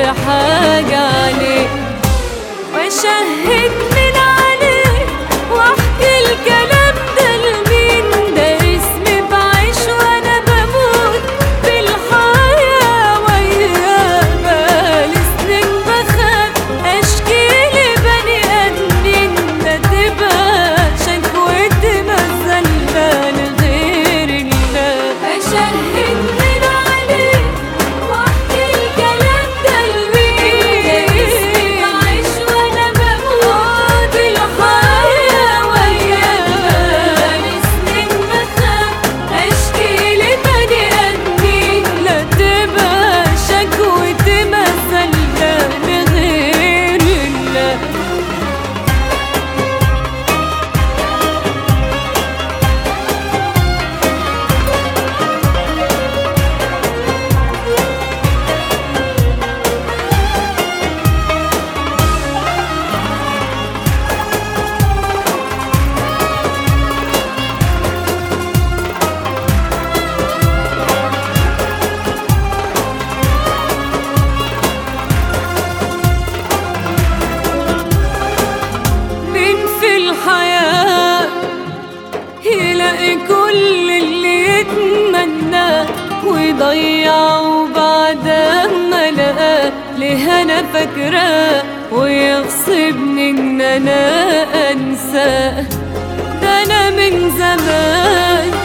حاجة عليه واشهد من عليه واحكي الكلام ده لمين ده اسمي بعيش وانا بموت في الحياة وياه بقالي سنين بخاف اشكي لبني ادمين ده تبقى شكوتي مزلة لغير الله اشهد من عليه واحكي الكلام ده لمين ده اسمي بعيش وانا بموت في الحياة وياه بقالي سنين بخاف اشكي لبني ادمين لا تبقى شكوتي مزلة لغير الله مين في الحياة يلاقي كل اللي يتمناه ويضيعه بعد ما لقاه ليه انا فاكراه ويغصبني ان انا انساه ده انا من زمان